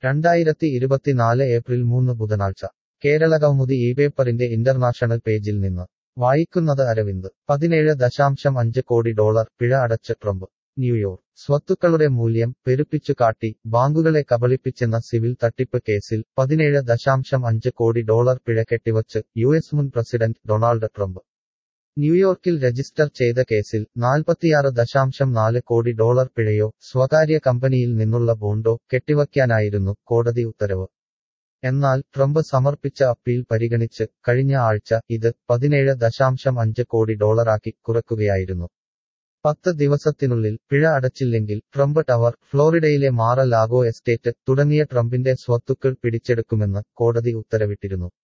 രണ്ടായിരത്തി ഇരുപത്തിനാല് ഏപ്രിൽ മൂന്ന് ബുധനാഴ്ച കേരളകൗമുദി ഈ പേപ്പറിന്റെ ഇന്റർനാഷണൽ പേജിൽ നിന്ന് വായിക്കുന്നത് അരവിന്ദ് പതിനേഴ് ദശാംശം അഞ്ച് കോടി ഡോളർ പിഴ അടച്ച് ട്രംപ് ന്യൂയോർക്ക് സ്വത്തുക്കളുടെ മൂല്യം പെരുപ്പിച്ചു കാട്ടി ബാങ്കുകളെ കബളിപ്പിച്ചെന്ന സിവിൽ തട്ടിപ്പ് കേസിൽ പതിനേഴ് ദശാംശം അഞ്ച് കോടി ഡോളർ പിഴ കെട്ടിവച്ച് യു എസ് മുൻ പ്രസിഡന്റ് ഡൊണാൾഡ് ട്രംപ് ന്യൂയോർക്കിൽ രജിസ്റ്റർ ചെയ്ത കേസിൽ നാൽപ്പത്തിയാറ് ദശാംശം നാല് കോടി ഡോളർ പിഴയോ സ്വകാര്യ കമ്പനിയിൽ നിന്നുള്ള ബോണ്ടോ കെട്ടിവയ്ക്കാനായിരുന്നു കോടതി ഉത്തരവ് എന്നാൽ ട്രംപ് സമർപ്പിച്ച അപ്പീൽ പരിഗണിച്ച് കഴിഞ്ഞ ആഴ്ച ഇത് പതിനേഴ് ദശാംശം അഞ്ച് കോടി ഡോളറാക്കി കുറയ്ക്കുകയായിരുന്നു പത്ത് ദിവസത്തിനുള്ളിൽ പിഴ അടച്ചില്ലെങ്കിൽ ട്രംപ് ടവർ ഫ്ലോറിഡയിലെ മാറ ലാഗോ എസ്റ്റേറ്റ് തുടങ്ങിയ ട്രംപിന്റെ സ്വത്തുക്കൾ പിടിച്ചെടുക്കുമെന്ന് കോടതി ഉത്തരവിട്ടിരുന്നു